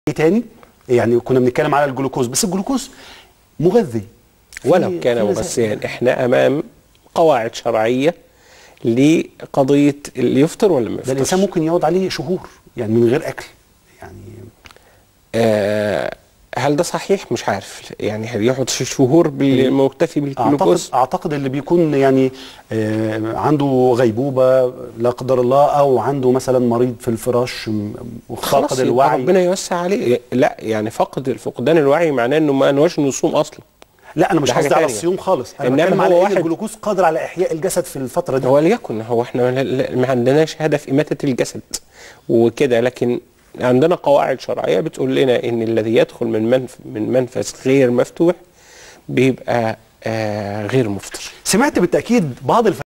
ايه تاني يعني كنا بنتكلم على الجلوكوز بس الجلوكوز مغذي في- ولو كان في مغذيا احنا امام قواعد شرعيه لقضيه اللي يفطر ولا ما ده يفطرش الانسان ممكن يقعد عليه شهور يعني من غير اكل يعني آه هل ده صحيح مش عارف يعني هل يقعد شهور بالمكتفي اعتقد بالجلوكوز اعتقد اللي بيكون يعني آه عنده غيبوبه لا قدر الله او عنده مثلا مريض في الفراش م- وفاقد خلاص يبقى الوعي ربنا يوسع عليه لا يعني فقد فقدان الوعي معناه انه ما انواش انه يصوم اصلا لا انا مش ده حاجة قصدي على تانية. الصيام خالص انا إنما بتكلم هو على ان واحد- الجلوكوز قادر على احياء الجسد في الفتره دي وليكن هو احنا ما- لا- ما عندناش هدف إماتة الجسد وكده لكن عندنا قواعد شرعية بتقول لنا ان الذي يدخل من منف من منفذ غير مفتوح بيبقى آه غير مفطر سمعت بالتاكيد بعض الف...